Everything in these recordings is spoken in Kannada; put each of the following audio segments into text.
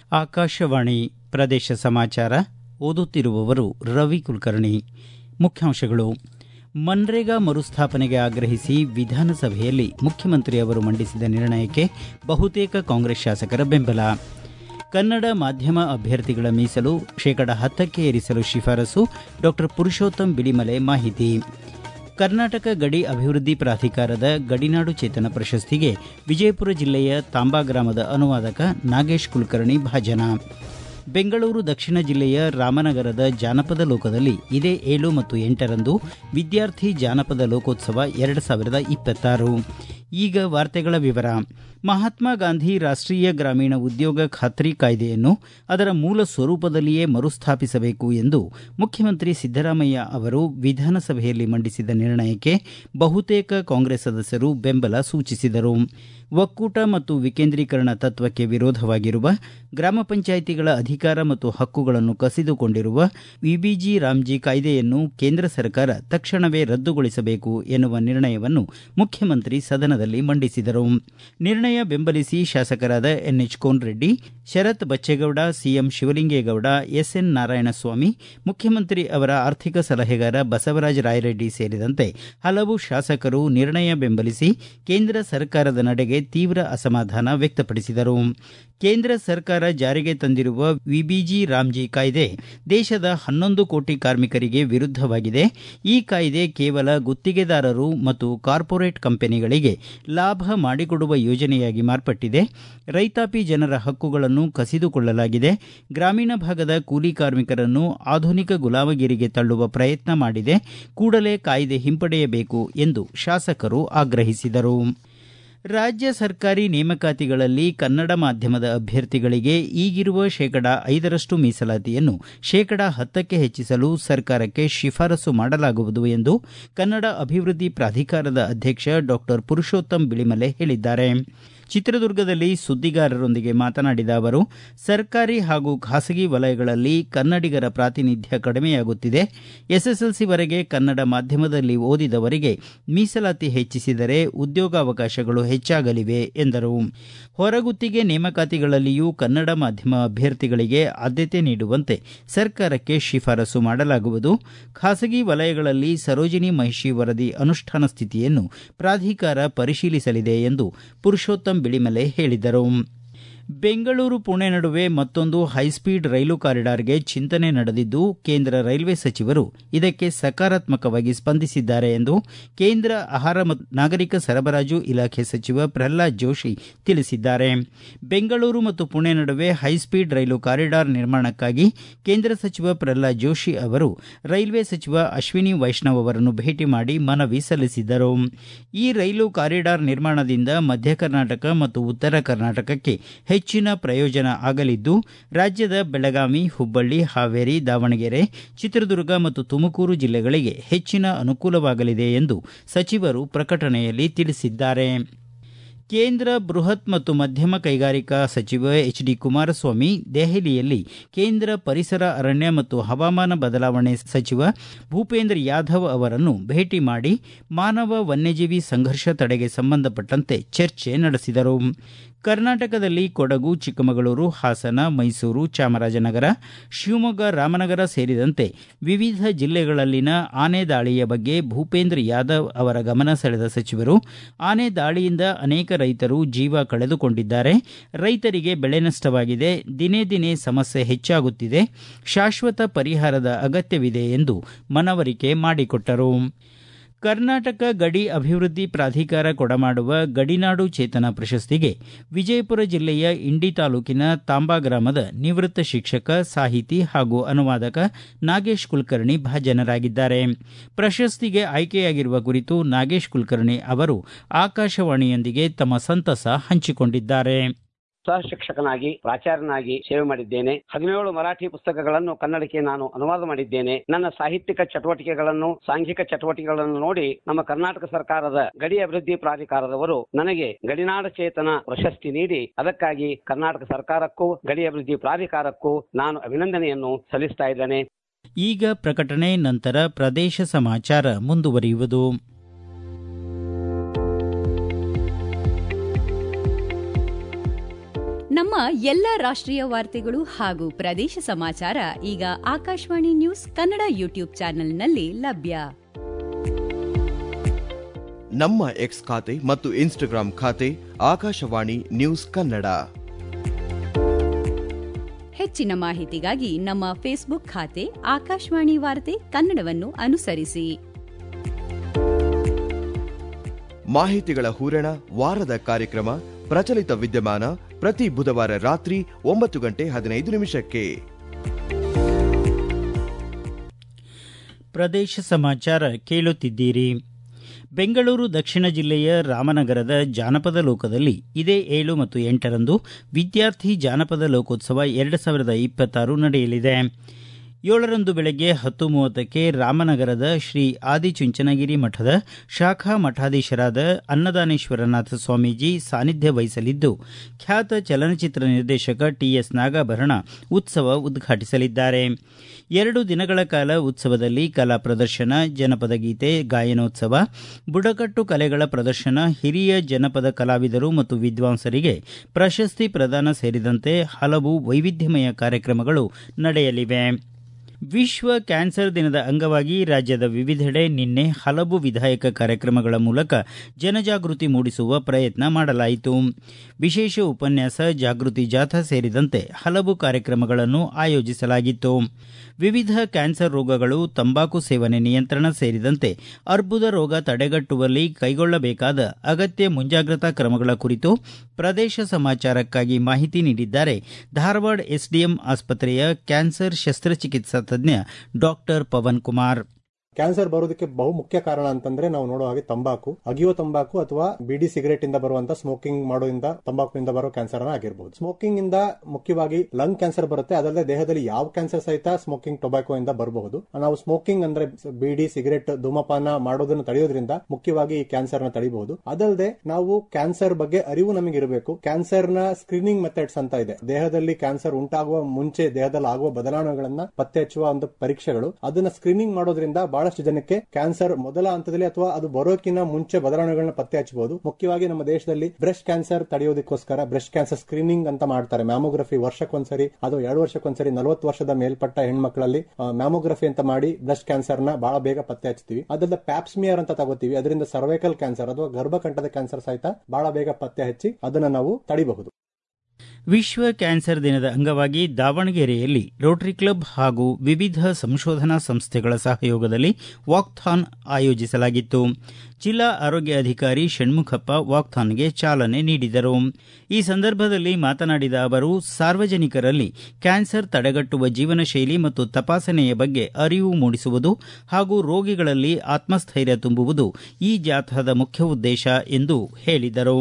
ಆಕಾಶವಾಣಿ ಪ್ರದೇಶ ಸಮಾಚಾರ ಓದುತ್ತಿರುವವರು ರವಿ ಕುಲಕರ್ಣಿ ಮುಖ್ಯಾಂಶಗಳು ಮನ್ರೇಗಾ ಮರುಸ್ಥಾಪನೆಗೆ ಆಗ್ರಹಿಸಿ ವಿಧಾನಸಭೆಯಲ್ಲಿ ಮುಖ್ಯಮಂತ್ರಿ ಅವರು ಮಂಡಿಸಿದ ನಿರ್ಣಯಕ್ಕೆ ಬಹುತೇಕ ಕಾಂಗ್ರೆಸ್ ಶಾಸಕರ ಬೆಂಬಲ ಕನ್ನಡ ಮಾಧ್ಯಮ ಅಭ್ಯರ್ಥಿಗಳ ಮೀಸಲು ಶೇಕಡ ಹತ್ತಕ್ಕೆ ಏರಿಸಲು ಶಿಫಾರಸು ಡಾಕ್ಟರ್ ಪುರುಷೋತ್ತಮ್ ಬಿಳಿಮಲೆ ಮಾಹಿತಿ ಕರ್ನಾಟಕ ಗಡಿ ಅಭಿವೃದ್ಧಿ ಪ್ರಾಧಿಕಾರದ ಗಡಿನಾಡು ಚೇತನ ಪ್ರಶಸ್ತಿಗೆ ವಿಜಯಪುರ ಜಿಲ್ಲೆಯ ತಾಂಬಾ ಗ್ರಾಮದ ಅನುವಾದಕ ನಾಗೇಶ್ ಕುಲಕರ್ಣಿ ಭಾಜನ ಬೆಂಗಳೂರು ದಕ್ಷಿಣ ಜಿಲ್ಲೆಯ ರಾಮನಗರದ ಜಾನಪದ ಲೋಕದಲ್ಲಿ ಇದೇ ಏಳು ಮತ್ತು ಎಂಟರಂದು ವಿದ್ಯಾರ್ಥಿ ಜಾನಪದ ಲೋಕೋತ್ಸವ ಎರಡು ಸಾವಿರದ ಇಪ್ಪತ್ತಾರು ಈಗ ವಾರ್ತೆಗಳ ವಿವರ ಮಹಾತ್ಮ ಗಾಂಧಿ ರಾಷ್ಟೀಯ ಗ್ರಾಮೀಣ ಉದ್ಯೋಗ ಖಾತ್ರಿ ಕಾಯ್ದೆಯನ್ನು ಅದರ ಮೂಲ ಸ್ವರೂಪದಲ್ಲಿಯೇ ಮರುಸ್ಥಾಪಿಸಬೇಕು ಎಂದು ಮುಖ್ಯಮಂತ್ರಿ ಸಿದ್ದರಾಮಯ್ಯ ಅವರು ವಿಧಾನಸಭೆಯಲ್ಲಿ ಮಂಡಿಸಿದ ನಿರ್ಣಯಕ್ಕೆ ಬಹುತೇಕ ಕಾಂಗ್ರೆಸ್ ಸದಸ್ಯರು ಬೆಂಬಲ ಸೂಚಿಸಿದರು ಒಕ್ಕೂಟ ಮತ್ತು ವಿಕೇಂದ್ರೀಕರಣ ತತ್ವಕ್ಕೆ ವಿರೋಧವಾಗಿರುವ ಗ್ರಾಮ ಪಂಚಾಯಿತಿಗಳ ಅಧಿಕಾರ ಮತ್ತು ಹಕ್ಕುಗಳನ್ನು ಕಸಿದುಕೊಂಡಿರುವ ವಿಬಿಜಿ ರಾಮ್ಜಿ ಕಾಯ್ದೆಯನ್ನು ಕೇಂದ್ರ ಸರ್ಕಾರ ತಕ್ಷಣವೇ ರದ್ದುಗೊಳಿಸಬೇಕು ಎನ್ನುವ ನಿರ್ಣಯವನ್ನು ಮುಖ್ಯಮಂತ್ರಿ ಸದನದಲ್ಲಿ ಮಂಡಿಸಿದರು ನಿರ್ಣಯ ಬೆಂಬಲಿಸಿ ಶಾಸಕರಾದ N H Konareddy Sharath Bachegowda C M Shivalingegowda S N Narayanaswamy ಮುಖ್ಯಮಂತ್ರಿ ಅವರ ಆರ್ಥಿಕ ಸಲಹೆಗಾರ ಬಸವರಾಜ ರಾಯರೆಡ್ಡಿ ಸೇರಿದಂತೆ ಹಲವು ಶಾಸಕರು ನಿರ್ಣಯ ಬೆಂಬಲಿಸಿ ಕೇಂದ್ರ ಸರ್ಕಾರದ ನಡೆಗೆ ತೀವ್ರ ಅಸಮಾಧಾನ ವ್ಯಕ್ತಪಡಿಸಿದರು ಕೇಂದ್ರ ಸರ್ಕಾರ ಜಾರಿಗೆ ತಂದಿರುವ ವಿಬಿಜಿ ರಾಮ್ಜಿ ಕಾಯ್ದೆ ದೇಶದ ಹನ್ನೊಂದು ಕೋಟಿ ಕಾರ್ಮಿಕರಿಗೆ ವಿರುದ್ಧವಾಗಿದೆ ಈ ಕಾಯ್ದೆ ಕೇವಲ ಗುತ್ತಿಗೆದಾರರು ಮತ್ತು ಕಾರ್ಪೊರೇಟ್ ಕಂಪನಿಗಳಿಗೆ ಲಾಭ ಮಾಡಿಕೊಡುವ ಯೋಜನೆಯಾಗಿ ಮಾರ್ಪಟ್ಟಿದೆ ರೈತಾಪಿ ಜನರ ಹಕ್ಕುಗಳನ್ನು ಕಸಿದುಕೊಳ್ಳಲಾಗಿದೆ ಗ್ರಾಮೀಣ ಭಾಗದ ಕೂಲಿ ಕಾರ್ಮಿಕರನ್ನು ಆಧುನಿಕ ಗುಲಾಮಗಿರಿಗೆ ತಳ್ಳುವ ಪ್ರಯತ್ನ ಮಾಡಿದೆ ಕೂಡಲೇ ಕಾಯ್ದೆ ಹಿಂಪಡೆಯಬೇಕು ಎಂದು ಶಾಸಕರು ಆಗ್ರಹಿಸಿದರು ರಾಜ್ಯ ಸರ್ಕಾರಿ ನೇಮಕಾತಿಗಳಲ್ಲಿ ಕನ್ನಡ ಮಾಧ್ಯಮದ ಅಭ್ಯರ್ಥಿಗಳಿಗೆ ಈಗಿರುವ ಶೇಕಡ ಐದರಷ್ಟು ಮೀಸಲಾತಿಯನ್ನು ಶೇಕಡ ಹತ್ತಕ್ಕೆ ಹೆಚ್ಚಿಸಲು ಸರ್ಕಾರಕ್ಕೆ ಶಿಫಾರಸು ಮಾಡಲಾಗುವುದು ಎಂದು ಕನ್ನಡ ಅಭಿವೃದ್ಧಿ ಪ್ರಾಧಿಕಾರದ ಅಧ್ಯಕ್ಷ ಡಾಕ್ಟರ್ ಪುರುಷೋತ್ತಮ್ ಬಿಳಿಮಲೆ ಹೇಳಿದ್ದಾರೆ ಚಿತ್ರದುರ್ಗದಲ್ಲಿ ಸುದ್ದಿಗಾರರೊಂದಿಗೆ ಮಾತನಾಡಿದ ಅವರು ಸರ್ಕಾರಿ ಹಾಗೂ ಖಾಸಗಿ ವಲಯಗಳಲ್ಲಿ ಕನ್ನಡಿಗರ ಪ್ರಾತಿನಿಧ್ಯ ಕಡಿಮೆಯಾಗುತ್ತಿದೆ ಎಸ್ಎಸ್ಎಲ್ಸಿವರೆಗೆ ಕನ್ನಡ ಮಾಧ್ಯಮದಲ್ಲಿ ಓದಿದವರಿಗೆ ಮೀಸಲಾತಿ ಹೆಚ್ಚಿಸಿದರೆ ಉದ್ಯೋಗಾವಕಾಶಗಳು ಹೆಚ್ಚಾಗಲಿವೆ ಎಂದರು ಹೊರಗುತ್ತಿಗೆ ನೇಮಕಾತಿಗಳಲ್ಲಿಯೂ ಕನ್ನಡ ಮಾಧ್ಯಮ ಅಭ್ಯರ್ಥಿಗಳಿಗೆ ಆದ್ಯತೆ ನೀಡುವಂತೆ ಸರ್ಕಾರಕ್ಕೆ ಶಿಫಾರಸು ಮಾಡಲಾಗುವುದು ಖಾಸಗಿ ವಲಯಗಳಲ್ಲಿ ಸರೋಜಿನಿ ಮಹಿಷಿ ವರದಿ ಅನುಷ್ಠಾನ ಸ್ಥಿತಿಯನ್ನು ಪ್ರಾಧಿಕಾರ ಪರಿಶೀಲಿಸಲಿದೆ ಎಂದು ಪುರುಷೋತ್ತಮ್ ಬಿಳಿಮಲೆ ಹೇಳಿದರು ಬೆಂಗಳೂರು ಪುಣೆ ನಡುವೆ ಮತ್ತೊಂದು ಹೈಸ್ಪೀಡ್ ರೈಲು ಕಾರಿಡಾರ್ಗೆ ಚಿಂತನೆ ನಡೆದಿದ್ದು ಕೇಂದ್ರ ರೈಲ್ವೆ ಸಚಿವರು ಇದಕ್ಕೆ ಸಕಾರಾತ್ಮಕವಾಗಿ ಸ್ಪಂದಿಸಿದ್ದಾರೆ ಎಂದು ಕೇಂದ್ರ ಆಹಾರ ಮತ್ತು ನಾಗರಿಕ ಸರಬರಾಜು ಇಲಾಖೆ ಸಚಿವ ಪ್ರಹ್ಲಾದ್ ಜೋಶಿ ತಿಳಿಸಿದ್ದಾರೆ ಬೆಂಗಳೂರು ಮತ್ತು ಪುಣೆ ನಡುವೆ ಹೈಸ್ಪೀಡ್ ರೈಲು ಕಾರಿಡಾರ್ ನಿರ್ಮಾಣಕ್ಕಾಗಿ ಕೇಂದ್ರ ಸಚಿವ ಪ್ರಹ್ಲಾದ್ ಜೋಶಿ ಅವರು ರೈಲ್ವೆ ಸಚಿವ ಅಶ್ವಿನಿ ವೈಷ್ಣವ್ ಅವರನ್ನು ಭೇಟಿ ಮಾಡಿ ಮನವಿ ಸಲ್ಲಿಸಿದ್ದರು ಈ ರೈಲು ಕಾರಿಡಾರ್ ನಿರ್ಮಾಣದಿಂದ ಮಧ್ಯ ಕರ್ನಾಟಕ ಮತ್ತು ಉತ್ತರ ಕರ್ನಾಟಕಕ್ಕೆ ಹೆಚ್ಚಿನ ಪ್ರಯೋಜನ ಆಗಲಿದ್ದು ರಾಜ್ಯದ ಬೆಳಗಾವಿ ಹುಬ್ಬಳ್ಳಿ ಹಾವೇರಿ ದಾವಣಗೆರೆ ಚಿತ್ರದುರ್ಗ ಮತ್ತು ತುಮಕೂರು ಜಿಲ್ಲೆಗಳಿಗೆ ಹೆಚ್ಚಿನ ಅನುಕೂಲವಾಗಲಿದೆ ಎಂದು ಸಚಿವರು ಪ್ರಕಟಣೆಯಲ್ಲಿ ತಿಳಿಸಿದ್ದಾರೆ ಕೇಂದ್ರ ಬೃಹತ್ ಮತ್ತು ಮಧ್ಯಮ ಕೈಗಾರಿಕಾ ಸಚಿವ ಎಚ್ ಡಿ ಕುಮಾರಸ್ವಾಮಿ ದೆಹಲಿಯಲ್ಲಿ ಕೇಂದ್ರ ಪರಿಸರ ಅರಣ್ಯ ಮತ್ತು ಹವಾಮಾನ ಬದಲಾವಣೆ ಸಚಿವ ಭೂಪೇಂದ್ರ ಯಾದವ್ ಅವರನ್ನು ಭೇಟಿ ಮಾಡಿ ಮಾನವ ವನ್ಯಜೀವಿ ಸಂಘರ್ಷ ತಡೆಗೆ ಸಂಬಂಧಪಟ್ಟಂತೆ ಚರ್ಚೆ ನಡೆಸಿದರು ಕರ್ನಾಟಕದಲ್ಲಿ ಕೊಡಗು ಚಿಕ್ಕಮಗಳೂರು ಹಾಸನ ಮೈಸೂರು ಚಾಮರಾಜನಗರ ಶಿವಮೊಗ್ಗ ರಾಮನಗರ ಸೇರಿದಂತೆ ವಿವಿಧ ಜಿಲ್ಲೆಗಳಲ್ಲಿನ ಆನೆ ದಾಳಿಯ ಬಗ್ಗೆ ಭೂಪೇಂದ್ರ ಯಾದವ್ ಅವರ ಗಮನ ಸೆಳೆದ ಸಚಿವರು ಆನೆ ದಾಳಿಯಿಂದ ಅನೇಕ ರೈತರು ಜೀವ ಕಳೆದುಕೊಂಡಿದ್ದಾರೆ ರೈತರಿಗೆ ಬೆಳೆ ನಷ್ಟವಾಗಿದೆ ದಿನೇ ದಿನೇ ಸಮಸ್ಯೆ ಹೆಚ್ಚಾಗುತ್ತಿದೆ ಶಾಶ್ವತ ಪರಿಹಾರದ ಅಗತ್ಯವಿದೆ ಎಂದು ಮನವರಿಕೆ ಮಾಡಿಕೊಟ್ಟರು ಕರ್ನಾಟಕ ಗಡಿ ಅಭಿವೃದ್ಧಿ ಪ್ರಾಧಿಕಾರ ಕೊಡಮಾಡುವ ಗಡಿನಾಡು ಚೇತನ ಪ್ರಶಸ್ತಿಗೆ ವಿಜಯಪುರ ಜಿಲ್ಲೆಯ ಇಂಡಿ ತಾಲೂಕಿನ ತಾಂಬಾ ಗ್ರಾಮದ ನಿವೃತ್ತ ಶಿಕ್ಷಕ ಸಾಹಿತಿ ಹಾಗೂ ಅನುವಾದಕ ನಾಗೇಶ್ ಕುಲಕರ್ಣಿ ಭಾಜನರಾಗಿದ್ದಾರೆ ಪ್ರಶಸ್ತಿಗೆ ಆಯ್ಕೆಯಾಗಿರುವ ಕುರಿತು ನಾಗೇಶ್ ಕುಲಕರ್ಣಿ ಅವರು ಆಕಾಶವಾಣಿಯೊಂದಿಗೆ ತಮ್ಮ ಸಂತಸ ಹಂಚಿಕೊಂಡಿದ್ದಾರೆ ಸಹ ಶಿಕ್ಷಕನಾಗಿ ಪ್ರಾಚಾರ್ಯನಾಗಿ ಸೇವೆ ಮಾಡಿದ್ದೇನೆ ಹದಿನೇಳು ಮರಾಠಿ ಪುಸ್ತಕಗಳನ್ನು ಕನ್ನಡಕ್ಕೆ ನಾನು ಅನುವಾದ ಮಾಡಿದ್ದೇನೆ ನನ್ನ ಸಾಹಿತ್ಯಿಕ ಚಟುವಟಿಕೆಗಳನ್ನು ಸಾಂಘಿಕ ಚಟುವಟಿಕೆಗಳನ್ನು ನೋಡಿ ನಮ್ಮ ಕರ್ನಾಟಕ ಸರ್ಕಾರದ ಗಡಿ ಅಭಿವೃದ್ಧಿ ಪ್ರಾಧಿಕಾರದವರು ನನಗೆ ಗಡಿನಾಡ ಚೇತನ ಪ್ರಶಸ್ತಿ ನೀಡಿ ಅದಕ್ಕಾಗಿ ಕರ್ನಾಟಕ ಸರ್ಕಾರಕ್ಕೂ ಗಡಿ ಅಭಿವೃದ್ಧಿ ಪ್ರಾಧಿಕಾರಕ್ಕೂ ನಾನು ಅಭಿನಂದನೆಯನ್ನು ಸಲ್ಲಿಸ್ತಾ ಇದ್ದೇನೆ ಈಗ ಪ್ರಕಟಣೆ ನಂತರ ಪ್ರದೇಶ ಸಮಾಚಾರ ಮುಂದುವರಿಯುವುದು ನಮ್ಮ ನಮ್ಮ ಎಲ್ಲ ರಾಷ್ಟ್ರೀಯ ವಾರ್ತೆಗಳು ಹಾಗೂ ಪ್ರದೇಶ ಸಮಾಚಾರ ಈಗ ಆಕಾಶವಾಣಿ ನ್ಯೂಸ್ ಕನ್ನಡ ಯೂಟ್ಯೂಬ್ ಚಾನೆಲ್ನಲ್ಲಿ ಲಭ್ಯ ನಮ್ಮ ಎಕ್ಸ್ ಖಾತೆ ಮತ್ತು ಇನ್ಸ್ಟಾಗ್ರಾಂ ಖಾತೆ ಆಕಾಶವಾಣಿ ನ್ಯೂಸ್ ಕನ್ನಡ ಹೆಚ್ಚಿನ ಮಾಹಿತಿಗಾಗಿ ನಮ್ಮ ಫೇಸ್ಬುಕ್ ಖಾತೆ ಆಕಾಶವಾಣಿ ವಾರ್ತೆ ಕನ್ನಡವನ್ನು ಅನುಸರಿಸಿ ಮಾಹಿತಿಗಳ ಹೂರಣ ವಾರದ ಕಾರ್ಯಕ್ರಮ ಪ್ರಚಲಿತ ವಿದ್ಯಮಾನ ಪ್ರತಿ ಬುಧವಾರ ರಾತ್ರಿ ಒಂಬತ್ತು ಗಂಟೆ ಹದಿನೈದು ನಿಮಿಷಕ್ಕೆ ಪ್ರದೇಶ ಸಮಾಚಾರ ಕೇಳುತ್ತಿದ್ದೀರಿ ಬೆಂಗಳೂರು ದಕ್ಷಿಣ ಜಿಲ್ಲೆಯ ರಾಮನಗರದ ಜಾನಪದ ಲೋಕದಲ್ಲಿ ಇದೇ ಏಳು ಮತ್ತು ಎಂಟರಂದು ವಿದ್ಯಾರ್ಥಿ ಜಾನಪದ ಲೋಕೋತ್ಸವ ಎರಡು ಸಾವಿರದ ಇಪ್ಪತ್ತಾರು ನಡೆಯಲಿದೆ ಏಳರಂದು ಬೆಳಗ್ಗೆ ಹತ್ತು ಮೂವತ್ತಕ್ಕೆ ರಾಮನಗರದ ಶ್ರೀ ಆದಿಚುಂಚನಗಿರಿ ಮಠದ ಶಾಖಾ ಮಠಾಧೀಶರಾದ ಅನ್ನದಾನೇಶ್ವರನಾಥ ಸ್ವಾಮೀಜಿ ಸಾನ್ನಿಧ್ಯ ವಹಿಸಲಿದ್ದು ಖ್ಯಾತ ಚಲನಚಿತ್ರ ನಿರ್ದೇಶಕ ಟಿಎಸ್ ನಾಗಾಭರಣ ಉತ್ಸವ ಉದ್ಘಾಟಿಸಲಿದ್ದಾರೆ ಎರಡು ದಿನಗಳ ಕಾಲ ಉತ್ಸವದಲ್ಲಿ ಕಲಾ ಪ್ರದರ್ಶನ ಜನಪದ ಗೀತೆ ಗಾಯನೋತ್ಸವ ಬುಡಕಟ್ಟು ಕಲೆಗಳ ಪ್ರದರ್ಶನ ಹಿರಿಯ ಜನಪದ ಕಲಾವಿದರು ಮತ್ತು ವಿದ್ವಾಂಸರಿಗೆ ಪ್ರಶಸ್ತಿ ಪ್ರದಾನ ಸೇರಿದಂತೆ ಹಲವು ವೈವಿಧ್ಯಮಯ ಕಾರ್ಯಕ್ರಮಗಳು ನಡೆಯಲಿವೆ ವಿಶ್ವ ಕ್ಯಾನ್ಸರ್ ದಿನದ ಅಂಗವಾಗಿ ರಾಜ್ಯದ ವಿವಿಧೆಡೆ ನಿನ್ನೆ ಹಲವು ವಿಧಾಯಕ ಕಾರ್ಯಕ್ರಮಗಳ ಮೂಲಕ ಜನಜಾಗೃತಿ ಮೂಡಿಸುವ ಪ್ರಯತ್ನ ಮಾಡಲಾಯಿತು ವಿಶೇಷ ಉಪನ್ಯಾಸ ಜಾಗೃತಿ ಜಾಥಾ ಸೇರಿದಂತೆ ಹಲವು ಕಾರ್ಯಕ್ರಮಗಳನ್ನು ಆಯೋಜಿಸಲಾಗಿತ್ತು ವಿವಿಧ ಕ್ಯಾನ್ಸರ್ ರೋಗಗಳು ತಂಬಾಕು ಸೇವನೆ ನಿಯಂತ್ರಣ ಸೇರಿದಂತೆ ಅರ್ಬುದ ರೋಗ ತಡೆಗಟ್ಟುವಲ್ಲಿ ಕೈಗೊಳ್ಳಬೇಕಾದ ಅಗತ್ಯ ಮುಂಜಾಗ್ರತಾ ಕ್ರಮಗಳ ಕುರಿತು ಪ್ರದೇಶ ಸಮಾಚಾರಕ್ಕಾಗಿ ಮಾಹಿತಿ ನೀಡಿದ್ದಾರೆ ಧಾರವಾಡ ಎಸ್ಡಿಎಂ ಆಸ್ಪತ್ರೆಯ ಕ್ಯಾನ್ಸರ್ ಶಸ್ತ್ರಚಿಕಿತ್ಸಾ ತಜ್ಞ ಡಾಕ್ಟರ್ ಪವನ್ ಕುಮಾರ್ ಕ್ಯಾನ್ಸರ್ ಬರೋದಕ್ಕೆ ಬಹು ಮುಖ್ಯ ಕಾರಣ ಅಂತಂದ್ರೆ ನಾವು ನೋಡೋ ಹಾಗೆ ತಂಬಾಕು ಅಗಿಯೋ ತಂಬಾಕು ಅಥವಾ ಬಿಡಿ ಸಿಗರೇಟ್ ಇಂದ ಬರುವಂತ ಸ್ಮೋಕಿಂಗ್ ಮಾಡೋದ್ರಿಂದ ತಂಬಾಕುನಿಂದ ಬರೋ ಕ್ಯಾನ್ಸರ್ ಆಗಿರಬಹುದು ಸ್ಮೋಕಿಂಗ್ ಇಂದ ಮುಖ್ಯವಾಗಿ ಲಂಗ್ ಕ್ಯಾನ್ಸರ್ ಬರುತ್ತೆ ಅದಲ್ಲದೆ ದೇಹದಲ್ಲಿ ಯಾವ ಕ್ಯಾನ್ಸರ್ ಸಹಿತ ಸ್ಮೋಕಿಂಗ್ ಟೊಬ್ಯಾಕೋ ಇಂದ ಬರಬಹುದು ನಾವು ಸ್ಮೋಕಿಂಗ್ ಅಂದ್ರೆ ಬಿಡಿ ಸಿಗರೇಟ್ ಧೂಮಪಾನ ಮಾಡೋದನ್ನ ತಡೆಯೋದ್ರಿಂದ ಮುಖ್ಯವಾಗಿ ಈ ಕ್ಯಾನ್ಸರ್ ನ ತಡೆಯಬಹುದು ಅದಲ್ಲದೆ ನಾವು ಕ್ಯಾನ್ಸರ್ ಬಗ್ಗೆ ಅರಿವು ನಮಗೆ ಇರಬೇಕು ಕ್ಯಾನ್ಸರ್ ನ ಸ್ಕ್ರೀನಿಂಗ್ ಮೆಥಡ್ಸ್ ಅಂತ ಇದೆ ದೇಹದಲ್ಲಿ ಕ್ಯಾನ್ಸರ್ ಉಂಟಾಗುವ ಮುಂಚೆ ದೇಹದಲ್ಲಿ ಆಗುವ ಬದಲಾವಣೆಗಳನ್ನ ಪತ್ತೆ ಹಚ್ಚುವ ಒಂದು ಪರೀಕ್ಷೆಗಳು ಅದನ್ನ ಸ್ಕ್ರೀನಿಂಗ್ ಮಾಡೋದ್ರಿಂದ ಬಹಳಷ್ಟು ಜನಕ್ಕೆ ಕ್ಯಾನ್ಸರ್ ಮೊದಲ ಹಂತದಲ್ಲಿ ಅಥವಾ ಅದು ಬರೋಕಿನ ಮುಂಚೆ ಬದಲಾವಣೆಗಳನ್ನ ಪತ್ತೆ ಹಚ್ಚಬಹುದು ಮುಖ್ಯವಾಗಿ ನಮ್ಮ ದೇಶದಲ್ಲಿ ಬ್ರೆಸ್ಟ್ ಕ್ಯಾನ್ಸರ್ ತಡೆಯೋದಕ್ಕೋಸ್ಕರ ಬ್ರೆಸ್ಟ್ ಕ್ಯಾನ್ಸರ್ ಸ್ಕ್ರೀನಿಂಗ್ ಅಂತ ಮಾಡ್ತಾರೆ ಮ್ಯಾಮೋಗ್ರಫಿ ವರ್ಷಕ್ಕೊಂದ್ಸರಿ ಅಥವಾ ಎರಡು ವರ್ಷಕ್ಕೊಂದ್ಸರಿ ನಲವತ್ತು ವರ್ಷದ ಮೇಲ್ಪಟ್ಟ ಹೆಣ್ಮಕ್ಳಲ್ಲಿ ಮ್ಯಾಮೋಗ್ರಫಿ ಅಂತ ಮಾಡಿ ಬ್ರೆಸ್ಟ್ ಕ್ಯಾನ್ಸರ್ ನ ಬಹಳ ಬೇಗ ಪತ್ತೆ ಹಚ್ತೀವಿ ಅದಲ್ಲದೆ ಪ್ಯಾಪ್ಸ್ಮಿಯರ್ ಅಂತ ತಗೋತೀವಿ ಅದರಿಂದ ಸರ್ವೈಕಲ್ ಕ್ಯಾನ್ಸರ್ ಅಥವಾ ಗರ್ಭಕಂಠದ ಕ್ಯಾನ್ಸರ್ ಸಹಿತ ಬಹಳ ಬೇಗ ಪತ್ತೆ ಹಚ್ಚಿ ಅದನ್ನ ನಾವು ತಡಿಬಹುದು ವಿಶ್ವ ಕ್ಯಾನ್ಸರ್ ದಿನದ ಅಂಗವಾಗಿ ದಾವಣಗೆರೆಯಲ್ಲಿ ರೋಟರಿ ಕ್ಲಬ್ ಹಾಗೂ ವಿವಿಧ ಸಂಶೋಧನಾ ಸಂಸ್ಥೆಗಳ ಸಹಯೋಗದಲ್ಲಿ ವಾಕ್ಥಾನ್ ಆಯೋಜಿಸಲಾಗಿತ್ತು ಜಿಲ್ಲಾ ಆರೋಗ್ಯ ಅಧಿಕಾರಿ ಷಣ್ಮುಖಪ್ಪ ವಾಕ್ಥಾನ್ಗೆ ಚಾಲನೆ ನೀಡಿದರು ಈ ಸಂದರ್ಭದಲ್ಲಿ ಮಾತನಾಡಿದ ಅವರು ಸಾರ್ವಜನಿಕರಲ್ಲಿ ಕ್ಯಾನ್ಸರ್ ತಡೆಗಟ್ಟುವ ಜೀವನ ಶೈಲಿ ಮತ್ತು ತಪಾಸಣೆಯ ಬಗ್ಗೆ ಅರಿವು ಮೂಡಿಸುವುದು ಹಾಗೂ ರೋಗಿಗಳಲ್ಲಿ ಆತ್ಮಸ್ಥೈರ್ಯ ತುಂಬುವುದು ಈ ಜಾಥಾದ ಮುಖ್ಯ ಉದ್ದೇಶ ಎಂದು ಹೇಳಿದರು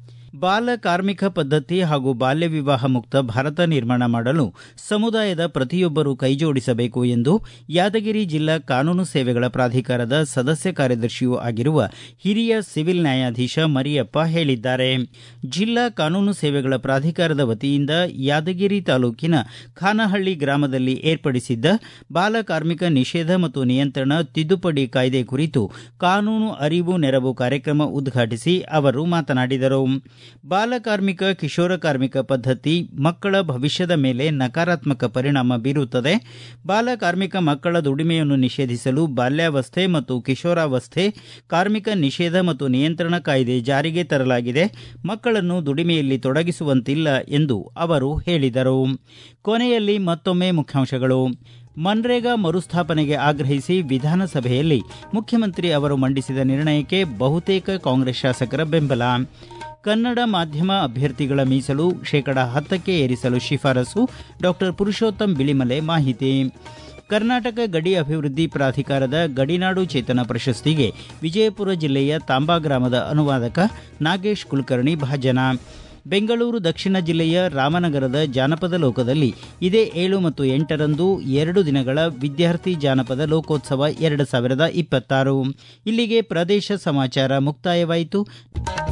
ಬಾಲ ಕಾರ್ಮಿಕ ಪದ್ಧತಿ ಹಾಗೂ ಬಾಲ್ಯ ವಿವಾಹ ಮುಕ್ತ ಭಾರತ ನಿರ್ಮಾಣ ಮಾಡಲು ಸಮುದಾಯದ ಪ್ರತಿಯೊಬ್ಬರೂ ಕೈಜೋಡಿಸಬೇಕು ಎಂದು ಯಾದಗಿರಿ ಜಿಲ್ಲಾ ಕಾನೂನು ಸೇವೆಗಳ ಪ್ರಾಧಿಕಾರದ ಸದಸ್ಯ ಕಾರ್ಯದರ್ಶಿಯೂ ಆಗಿರುವ ಹಿರಿಯ ಸಿವಿಲ್ ನ್ಯಾಯಾಧೀಶ ಮರಿಯಪ್ಪ ಹೇಳಿದ್ದಾರೆ ಜಿಲ್ಲಾ ಕಾನೂನು ಸೇವೆಗಳ ಪ್ರಾಧಿಕಾರದ ವತಿಯಿಂದ ಯಾದಗಿರಿ ತಾಲೂಕಿನ ಖಾನಹಳ್ಳಿ ಗ್ರಾಮದಲ್ಲಿ ಏರ್ಪಡಿಸಿದ್ದ ಬಾಲ ಕಾರ್ಮಿಕ ನಿಷೇಧ ಮತ್ತು ನಿಯಂತ್ರಣ ತಿದ್ದುಪಡಿ ಕಾಯ್ದೆ ಕುರಿತು ಕಾನೂನು ಅರಿವು ನೆರವು ಕಾರ್ಯಕ್ರಮ ಉದ್ಘಾಟಿಸಿ ಅವರು ಮಾತನಾಡಿದರು ಬಾಲಕಾರ್ಮಿಕ ಕಿಶೋರ ಕಾರ್ಮಿಕ ಪದ್ಧತಿ ಮಕ್ಕಳ ಭವಿಷ್ಯದ ಮೇಲೆ ನಕಾರಾತ್ಮಕ ಪರಿಣಾಮ ಬೀರುತ್ತದೆ ಬಾಲಕಾರ್ಮಿಕ ಮಕ್ಕಳ ದುಡಿಮೆಯನ್ನು ನಿಷೇಧಿಸಲು ಬಾಲ್ಯಾವಸ್ಥೆ ಮತ್ತು ಕಿಶೋರಾವಸ್ಥೆ ಕಾರ್ಮಿಕ ನಿಷೇಧ ಮತ್ತು ನಿಯಂತ್ರಣ ಕಾಯ್ದೆ ಜಾರಿಗೆ ತರಲಾಗಿದೆ ಮಕ್ಕಳನ್ನು ದುಡಿಮೆಯಲ್ಲಿ ತೊಡಗಿಸುವಂತಿಲ್ಲ ಎಂದು ಅವರು ಹೇಳಿದರು ಕೊನೆಯಲ್ಲಿ ಮತ್ತೊಮ್ಮೆ ಮುಖ್ಯಾಂಶಗಳು ಮನ್ರೇಗಾ ಮರುಸ್ಥಾಪನೆಗೆ ಆಗ್ರಹಿಸಿ ವಿಧಾನಸಭೆಯಲ್ಲಿ ಮುಖ್ಯಮಂತ್ರಿ ಅವರು ಮಂಡಿಸಿದ ನಿರ್ಣಯಕ್ಕೆ ಬಹುತೇಕ ಕಾಂಗ್ರೆಸ್ ಶಾಸಕರ ಬೆಂಬಲ ಕನ್ನಡ ಮಾಧ್ಯಮ ಅಭ್ಯರ್ಥಿಗಳ ಮೀಸಲು ಶೇಕಡ ಹತ್ತಕ್ಕೆ ಏರಿಸಲು ಶಿಫಾರಸು ಡಾಕ್ಟರ್ ಪುರುಷೋತ್ತಮ್ ಬಿಳಿಮಲೆ ಮಾಹಿತಿ ಕರ್ನಾಟಕ ಗಡಿ ಅಭಿವೃದ್ಧಿ ಪ್ರಾಧಿಕಾರದ ಗಡಿನಾಡು ಚೇತನ ಪ್ರಶಸ್ತಿಗೆ ವಿಜಯಪುರ ಜಿಲ್ಲೆಯ ತಾಂಬಾ ಗ್ರಾಮದ ಅನುವಾದಕ ನಾಗೇಶ್ ಕುಲಕರ್ಣಿ ಭಾಜನ ಬೆಂಗಳೂರು ದಕ್ಷಿಣ ಜಿಲ್ಲೆಯ ರಾಮನಗರದ ಜಾನಪದ ಲೋಕದಲ್ಲಿ ಇದೇ ಏಳು ಮತ್ತು ಎಂಟರಂದು ಎರಡು ದಿನಗಳ ವಿದ್ಯಾರ್ಥಿ ಜಾನಪದ ಲೋಕೋತ್ಸವ ಎರಡು ಸಾವಿರದ ಇಪ್ಪತ್ತಾರು ಇಲ್ಲಿಗೆ ಪ್ರದೇಶ ಸಮಾಚಾರ ಮುಕ್ತಾಯವಾಯಿತು